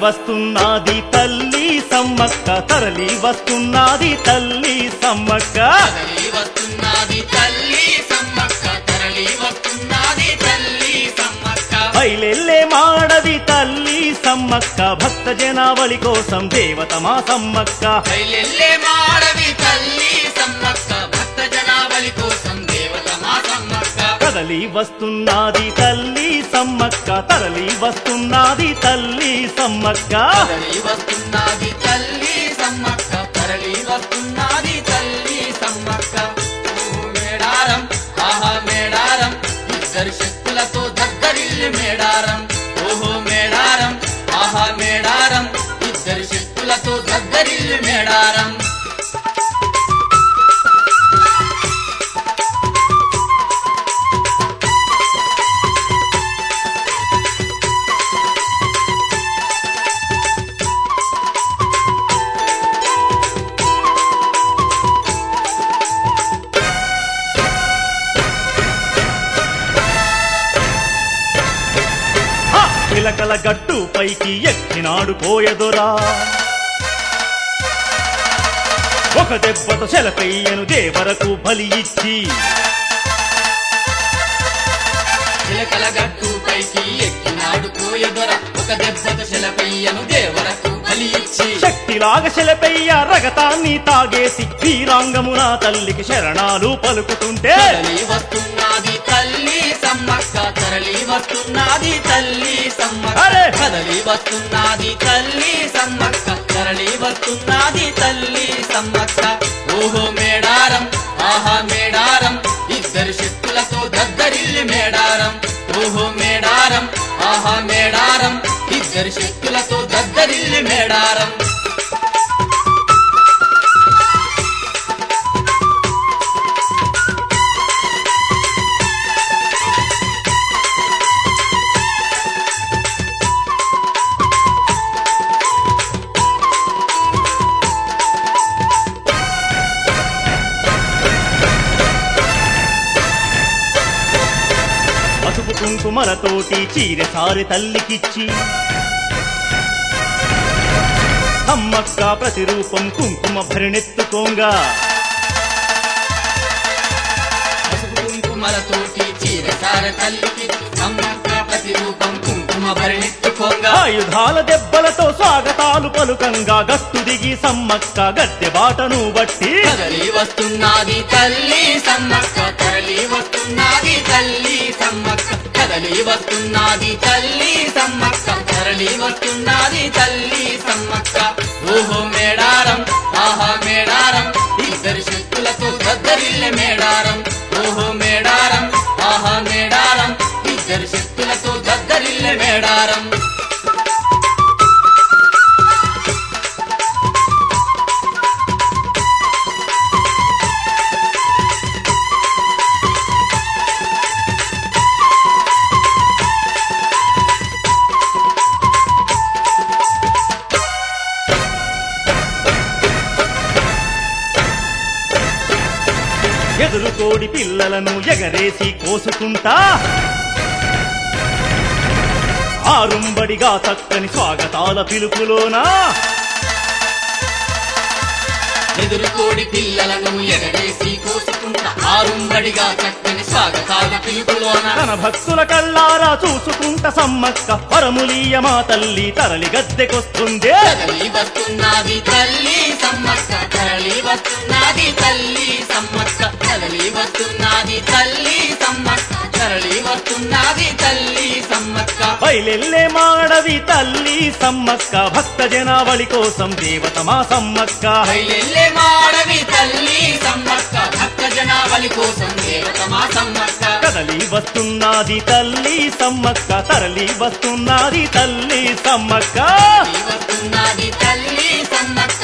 వస్తున్నది తల్లి సమ్మక్క తరలి వస్తున్నది తల్లి సమ్మక్క తరలి వస్తున్నది తల్లి సమ్మక్క తరలి వస్తున్నది తల్లి సమ్మక్క బయలెల్లే మాడది తల్లి సమ్మక్క భక్త జనావళి కోసం దేవత మా సమ్మక్క బయలెల్లే మాడవి తల్లి సమ్మక్క భక్త జనావళి కోసం దేవత మా సమ్మక్క కదలి వస్తున్నది తల్లి సమ్మక్క తరలి వస్తున్నది తల్లి సమ్మక్క తరలి వస్తున్నది తల్లి సమ్మక్క తరలి వస్తున్నది తల్లి సమ్మక్క ఓ మేడారం ఆహా మేడారం ఇద్దరు శక్తులతో దగ్గరిల్లి మేడారం ఓహో మేడారం ఆహా మేడారం ఇద్దరు శక్తులతో దగ్గరిల్లి మేడారం హ! పిలకల గట్టు పైకి ఎక్కినాడు పోయదురా ఒక దెబ్బతో శలకయ్యను దేవరకు బలి ఇచ్చి చిలకల గట్టు పైకి ఎక్కినాడు కోయదొర ఒక దెబ్బత శిలపయ్యను దేవరకు బలి ఇచ్చి శక్తిలాగా శలపెయ్య రగతాన్ని తాగేసి వీరాంగమున తల్లికి శరణాలు పలుకుతుంటే తరలి వస్తున్నది తల్లి సమ్మక్క తరలి వస్తున్నది తల్లి సమ్మక్క అరే! కదలి వస్తున్నది తల్లి సమ్మక్క తరలి వస్తున్నది తల్లి సమ్మక్క ఓహో మేడారం ఆహా మేడారం ఇద్దరు శక్తులతో దగ్గరిల్లి మేడారం ఓహో మేడారం ఆహా మేడారం ఇద్దరు శక్తులతో దగ్గరిల్లి మేడారం పసుపు కుంకుమలతోటి చీర సారి తల్లికిచ్చి అమ్మక్క ప్రతిరూపం కుంకుమ భరిణెత్తుకోంగా పసుపు కుంకుమలతోటి చీరసార తల్లికి సమ్మక్క ప్రతిరూపం కుంకుమ భరణెత్తుకోగా ఆయుధాల దెబ్బలతో స్వాగతాలు పలుకంగా గట్టు దిగి సమ్మక్క గద్దె బాటను బట్టి కదలి వస్తున్నది తల్లి సమ్మక్క తరలి వస్తున్నది తల్లి సమ్మక్క కదలి వస్తున్నది తల్లి సమ్మక్క తరలి వస్తున్నది తల్లి సమ్మక్క ఓహో మేడారం ఆహా మేడారం ఇద్దరు శక్తులతో గద్దరిల్లె మేడారం ఓహో మేడారం ఆహా మేడారం ఇద్దరు శక్తులతో గద్దరిల్లె మేడారం ఎదురు కోడి పిల్లలను ఎగరేసి కోసుకుంటా ఆరుంబడిగా చక్కని స్వాగతాల పిలుపులోనా ఎదురు కోడి పిల్లలను ఎగరేసి కోసుకుంటా ఆరుంబడిగా చక్కని స్వాగతాల పిలుపులోన తన భక్తుల కళ్ళారా చూసుకుంట సమ్మక్క పరములీయ మా తల్లి తరలి గద్దెకొస్తుంది కదలి వస్తున్నది తల్లి సమ్మక్క తరలి వస్తున్నది తల్లి సమ్మక్క కదలి వస్తున్నది తల్లి సమ్మక్క తరలి వస్తున్నది తల్లి సమ్మక్క బయలెల్లే మాడవి తల్లి సమ్మక్క భక్త జనావళి కోసం దేవత మా సమ్మక్క బయలెల్లే మాడవి తల్లి సమ్మక్క భక్త జనావళి కోసం దేవత మా సమ్మక్క కదలి వస్తున్నది తల్లి సమ్మక్క తరలి వస్తున్నది తల్లి సమ్మక్క వస్తున్నది తల్లి సమ్మక్క